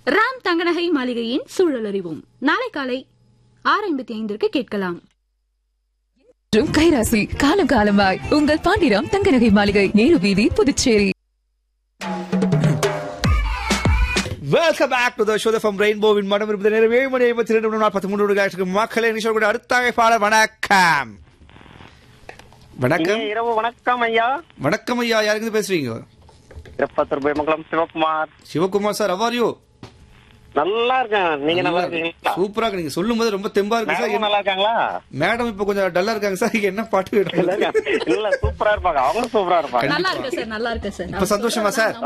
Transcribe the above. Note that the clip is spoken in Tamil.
ராம் தங்கநகை மாளிகையின் சூழல் அறிவோம் நாளை காலை ஆறு ஐம்பத்தி ஐந்திற்கு கேட்கலாம் மற்றும் கைராசி காலம் காலமாய் உங்கள் பாண்டிராம் தங்கநகை மாளிகை நேரு வீதி Puducherry welcome back to the show from ரெயின்போவின் மனம் இருப்பது நேரம் ஏழு மணி ஐம்பத்தி ரெண்டு மணி நாற்பத்தி மூணு நிமிஷத்துக்கு மக்களே நிஷா கூட அடுத்த அழைப்பாளர் வணக்கம் வணக்கம் இனிய இரவு வணக்கம் ஐயா வணக்கம் ஐயா யாருக்கு பேசுறீங்க திருப்பத்தூர் பெருமங்கலம் சிவகுமார் சிவகுமார் சார் அவர் யூ நல்லா இருக்கேன் நீங்க நல்லா இருக்கீங்களா சூப்பரா இருக்கு நீங்க சொல்லும் போது ரொம்ப தெம்பா இருக்கு மேடமும் சார் நல்லா இருக்காங்களா மேடம் இப்ப கொஞ்சம் டல்லா இருக்காங்க சார் என்ன பாட்டு இல்ல வேணும் இல்ல, சூப்பரா இருப்பாங்க அவங்களும் சூப்பரா இருப்பாங்க நல்லா இருக்கு சார் நல்லா இருக்கு சார் இப்ப சந்தோஷமா சார்